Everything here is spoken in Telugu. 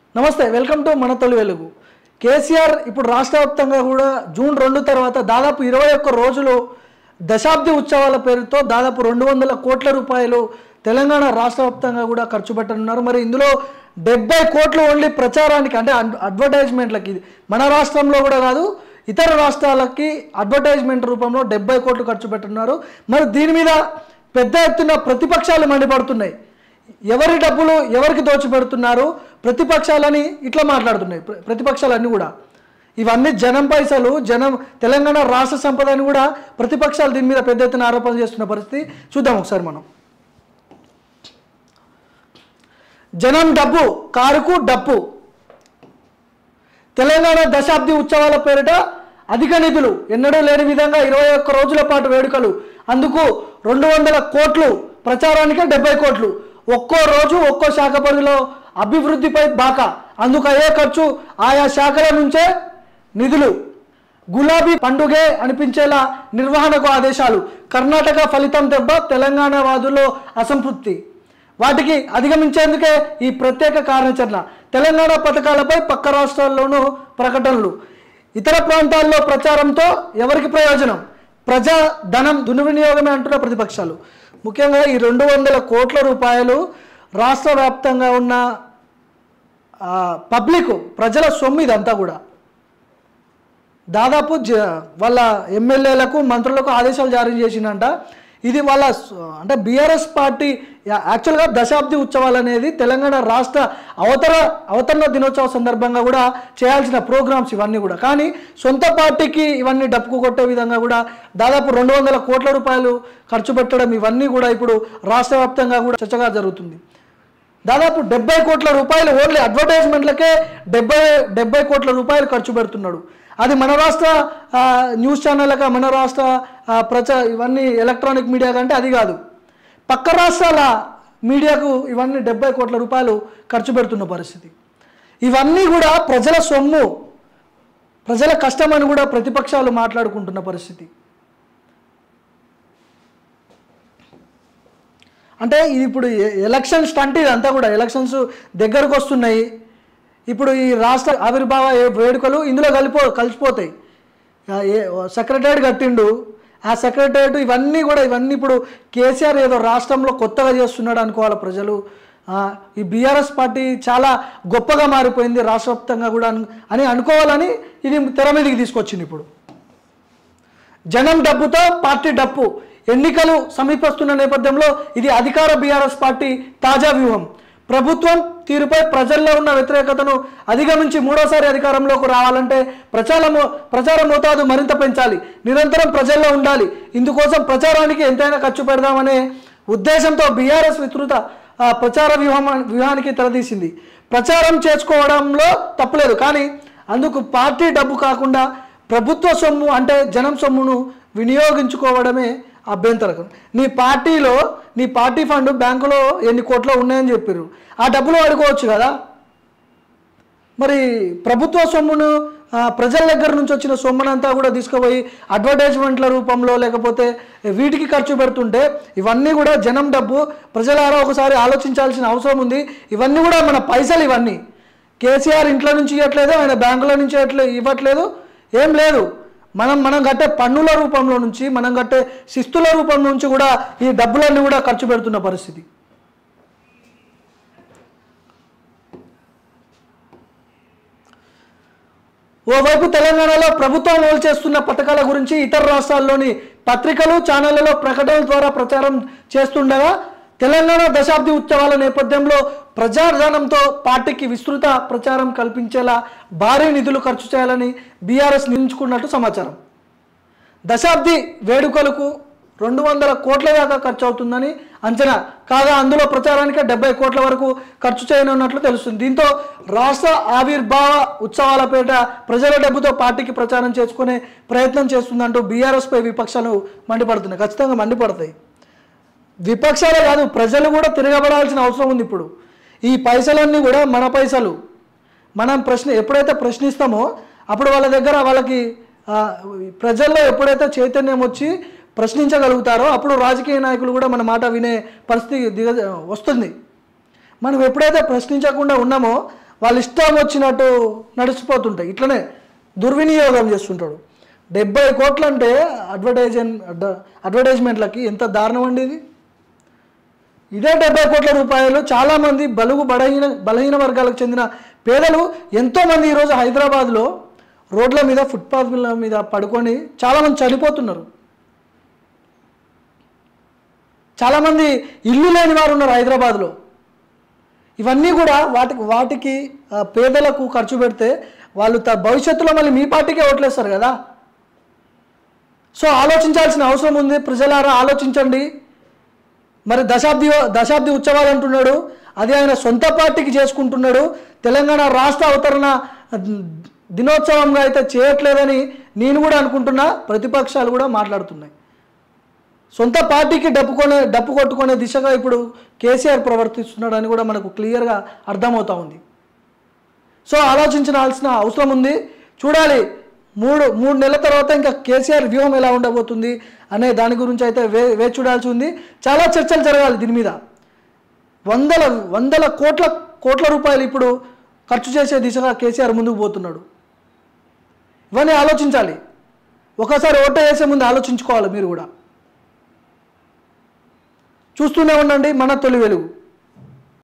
నమస్తే వెల్కమ్ టు మన తొలి వెలుగు కేసీఆర్ ఇప్పుడు రాష్ట్ర వ్యాప్తంగా కూడా జూన్ రెండు తర్వాత దాదాపు ఇరవై ఒక్క రోజులు దశాబ్ది ఉత్సవాల పేరుతో దాదాపు రెండు వందల కోట్ల రూపాయలు తెలంగాణ రాష్ట్ర వ్యాప్తంగా కూడా ఖర్చు పెట్టనున్నారు మరి ఇందులో డెబ్బై కోట్లు ఓన్లీ ప్రచారానికి అంటే అడ్- అడ్వర్టైజ్మెంట్లకి ఇది మన రాష్ట్రంలో కూడా కాదు ఇతర రాష్ట్రాలకి అడ్వర్టైజ్మెంట్ రూపంలో డెబ్బై కోట్లు ఖర్చు పెట్టున్నారు మరి దీని మీద పెద్ద ఎత్తున ప్రతిపక్షాలు మండిపడుతున్నాయి ఎవరి డబ్బులు ఎవరికి దోచిపెడుతున్నారు ప్రతిపక్షాలని ఇట్లా మాట్లాడుతున్నాయి ప్ర- ప్రతిపక్షాలన్నీ కూడా ఇవన్నీ జనం పైసలు జనం తెలంగాణ రాష్ట్ర సంపదని కూడా ప్రతిపక్షాలు దీని మీద పెద్ద ఎత్తున ఆరోపణలు చేస్తున్న పరిస్థితి చూద్దాం ఒకసారి మనం జనం డబ్బు కారుకు డప్పు తెలంగాణ దశాబ్ది ఉత్సవాల పేరిట అధిక నిధులు ఎన్నడూ లేని విధంగా ఇరవై ఒక్క రోజుల పాటు వేడుకలు అందుకు రెండు వందల కోట్లు ప్రచారానికి డెబ్బై కోట్లు ఒక్కో రోజు ఒక్కో శాఖ పరిధిలో అభివృద్ధిపై బాకా అందుకు అయ్యే ఖర్చు ఆయా శాఖల నుంచే నిధులు గులాబీ పండుగే అనిపించేలా నిర్వహణకు ఆదేశాలు కర్ణాటక ఫలితం దెబ్బ తెలంగాణ వాదుల్లో అసంతృప్తి వాటికి అధిగమించేందుకే ఈ ప్రత్యేక కార్యాచరణ తెలంగాణ పథకాలపై పక్క రాష్ట్రాల్లోనూ ప్రకటనలు ఇతర ప్రాంతాల్లో ప్రచారంతో ఎవరికి ప్రయోజనం ప్రజా ధనం దుర్వినియోగమే అంటున్న ప్రతిపక్షాలు ముఖ్యంగా ఈ రెండు వందల కోట్ల రూపాయలు రాష్ట్ర వ్యాప్తంగా ఉన్న ఆ, పబ్లిక్ ప్రజల సొమ్ము ఇదంతా కూడా దాదాపు జ వాళ్ళ ఎమ్మెల్యేలకు మంత్రులకు ఆదేశాలు జారీ చేసిందంట ఇది వాళ్ళ స- అంటే బీఆర్ఎస్ పార్టీ యా- యాక్చువల్గా దశాబ్ది ఉత్సవాలు అనేది తెలంగాణ రాష్ట్ర అవతర అవతరణ దినోత్సవ సందర్భంగా కూడా చేయాల్సిన ప్రోగ్రామ్స్ ఇవన్నీ కూడా కానీ సొంత పార్టీకి ఇవన్నీ డప్పుకు కొట్టే విధంగా కూడా దాదాపు రెండు వందల కోట్ల రూపాయలు ఖర్చు పెట్టడం ఇవన్నీ కూడా ఇప్పుడు రాష్ట్ర వ్యాప్తంగా కూడా చర్చగా జరుగుతుంది దాదాపు డెబ్బై కోట్ల రూపాయలు ఓన్లీ అడ్వర్టైజ్మెంట్లకే డెబ్బై డెబ్బై కోట్ల రూపాయలు ఖర్చు పెడుతున్నాడు అది మన రాష్ట్ర ఆ, న్యూస్ ఛానళ్ళగా మన రాష్ట్ర ఆ, ప్రచ ఇవన్నీ ఎలక్ట్రానిక్ మీడియా కంటే అది కాదు పక్క రాష్ట్రాల మీడియాకు ఇవన్నీ డెబ్బై కోట్ల రూపాయలు ఖర్చు పెడుతున్న పరిస్థితి ఇవన్నీ కూడా ప్రజల సొమ్ము ప్రజల కష్టమని కూడా ప్రతిపక్షాలు మాట్లాడుకుంటున్న పరిస్థితి అంటే ఇది ఇప్పుడు ఎ- ఎలక్షన్ స్టంట్ ఇదంతా కూడా ఎలక్షన్స్ దగ్గరకు వస్తున్నాయి ఇప్పుడు ఈ రాష్ట్ర ఆవిర్భావ ఏ- వేడుకలు ఇందులో కలిపో కలిసిపోతాయి ఆ, ఏ సెక్రటరియట్ కట్టిండు ఆ సెక్రటరియట్ ఇవన్నీ కూడా ఇవన్నీ ఇప్పుడు కేసీఆర్ ఏదో రాష్ట్రంలో కొత్తగా చేస్తున్నాడు అనుకోవాలి ప్రజలు ఆ, ఈ బీఆర్ఎస్ పార్టీ చాలా గొప్పగా మారిపోయింది రాష్ట్ర వ్యాప్తంగా కూడా అను- అని అనుకోవాలని ఇది తెర మీదకి తీసుకొచ్చింది ఇప్పుడు జనం డబ్బుతో పార్టీ డప్పు ఎన్నికలు సమీపిస్తున్న నేపథ్యంలో ఇది అధికార బీఆర్ఎస్ పార్టీ తాజా వ్యూహం ప్రభుత్వం తీరుపై ప్రజల్లో ఉన్న వ్యతిరేకతను అధిగమించి మూడోసారి అధికారంలోకి రావాలంటే ప్రచార మో- ప్రచార మోతాదు మరింత పెంచాలి నిరంతరం ప్రజల్లో ఉండాలి ఇందుకోసం ప్రచారానికి ఎంతైనా ఖర్చు పెడదామనే ఉద్దేశంతో బీఆర్ఎస్ విస్తృత ఆ, ప్రచార వ్యూహం వ్యూహానికి తెరదీసింది ప్రచారం చేసుకోవడంలో తప్పులేదు కానీ అందుకు పార్టీ డబ్బు కాకుండా ప్రభుత్వ సొమ్ము అంటే జనం సొమ్మును వినియోగించుకోవడమే అభ్యంతరకం నీ పార్టీలో నీ పార్టీ ఫండ్ బ్యాంకులో ఎన్ని కోట్లు ఉన్నాయని చెప్పారు ఆ డబ్బులు వాడుకోవచ్చు కదా మరి ప్రభుత్వ సొమ్మును ఆ, ప్రజల దగ్గర నుంచి వచ్చిన సొమ్మునంతా కూడా తీసుకుపోయి అడ్వర్టైజ్మెంట్ల రూపంలో లేకపోతే వీటికి ఖర్చు పెడుతుంటే ఇవన్నీ కూడా జనం డబ్బు ప్రజలారా ఒకసారి ఆలోచించాల్సిన అవసరం ఉంది ఇవన్నీ కూడా మన పైసలు ఇవన్నీ కేసీఆర్ ఇంట్లో నుంచి ఇవ్వట్లేదు ఆయన బ్యాంకుల నుంచి ఇవ్వట్లే ఇవ్వట్లేదు ఏం లేదు మనం మనం కట్టే పన్నుల రూపంలో నుంచి మనం కట్టే శిస్తుల రూపం నుంచి కూడా ఈ డబ్బులన్నీ కూడా ఖర్చు పెడుతున్న పరిస్థితి ఓవైపు తెలంగాణలో ప్రభుత్వం అమలు చేస్తున్న పథకాల గురించి ఇతర రాష్ట్రాల్లోని పత్రికలు ఛానళ్లలో ప్రకటనల ద్వారా ప్రచారం చేస్తుండగా తెలంగాణ దశాబ్ది ఉత్సవాల నేపథ్యంలో ప్రజాధనంతో పార్టీకి విస్తృత ప్రచారం కల్పించేలా భారీ నిధులు ఖర్చు చేయాలని బీఆర్ఎస్ నిర్ణయించుకున్నట్టు సమాచారం దశాబ్ది వేడుకలకు రెండు వందల కోట్ల దాకా ఖర్చు అవుతుందని అంచనా కాగా అందులో ప్రచారానికి డెబ్బై కోట్ల వరకు ఖర్చు చేయనున్నట్లు తెలుస్తుంది దీంతో రాష్ట్ర ఆవిర్భావ ఉత్సవాల పేట ప్రజల డబ్బుతో పార్టీకి ప్రచారం చేసుకునే ప్రయత్నం చేస్తుందంటూ బీఆర్ఎస్పై విపక్షాలు మండిపడుతున్నాయి ఖచ్చితంగా మండిపడతాయి విపక్షాలే కాదు ప్రజలు కూడా తిరగబడాల్సిన అవసరం ఉంది ఇప్పుడు ఈ పైసలన్నీ కూడా మన పైసలు మనం ప్రశ్న ఎప్పుడైతే ప్రశ్నిస్తామో అప్పుడు వాళ్ళ దగ్గర వాళ్ళకి ఆ, ప్రజల్లో ఎప్పుడైతే చైతన్యం వచ్చి ప్రశ్నించగలుగుతారో అప్పుడు రాజకీయ నాయకులు కూడా మన మాట వినే పరిస్థితి దిగ వస్తుంది మనం ఎప్పుడైతే ప్రశ్నించకుండా ఉన్నామో వాళ్ళ ఇష్టం వచ్చినట్టు నడిచిపోతుంటాయి ఇట్లనే దుర్వినియోగం చేస్తుంటాడు డెబ్బై కోట్లు అంటే అడ్వర్టైజ్ అడ్వర్టైజ్మెంట్లకి ఎంత దారుణం అండి ఇది ఇదే డెబ్బై కోట్ల రూపాయలు చాలామంది బలుగు బలహీన బలహీన వర్గాలకు చెందిన పేదలు ఎంతోమంది ఈరోజు హైదరాబాద్లో రోడ్ల మీద ఫుట్పాత్ల మీద పడుకొని చాలామంది చనిపోతున్నారు చాలామంది ఇల్లు లేని వారు ఉన్నారు హైదరాబాద్లో ఇవన్నీ కూడా వాటికి వాటికి ఆ, పేదలకు ఖర్చు పెడితే వాళ్ళు త భవిష్యత్తులో మళ్ళీ మీ పార్టీకే ఓట్లేస్తారు కదా సో ఆలోచించాల్సిన అవసరం ఉంది ప్రజలారా ఆలోచించండి మరి దశాబ్ది దశాబ్ది ఉత్సవాలు అంటున్నాడు అది ఆయన సొంత పార్టీకి చేసుకుంటున్నాడు తెలంగాణ రాష్ట్ర అవతరణ దినోత్సవంగా అయితే చేయట్లేదని నేను కూడా అనుకుంటున్నా ప్రతిపక్షాలు కూడా మాట్లాడుతున్నాయి సొంత పార్టీకి డప్పుకొనే డప్పు కొట్టుకునే దిశగా ఇప్పుడు కేసీఆర్ ప్రవర్తిస్తున్నాడని కూడా మనకు క్లియర్గా అర్థమవుతా ఉంది సో ఆలోచించాల్సిన అవసరం ఉంది చూడాలి మూడు మూడు నెలల తర్వాత ఇంకా కేసీఆర్ వ్యూహం ఎలా ఉండబోతుంది అనే దాని గురించి అయితే వే వేచి చూడాల్సి ఉంది చాలా చర్చలు జరగాలి దీని మీద వందల వందల కోట్ల కోట్ల రూపాయలు ఇప్పుడు ఖర్చు చేసే దిశగా కేసీఆర్ ముందుకు పోతున్నాడు ఇవన్నీ ఆలోచించాలి ఒకసారి ఓటు వేసే ముందు ఆలోచించుకోవాలి మీరు కూడా చూస్తూనే ఉండండి మన తొలి వెలుగు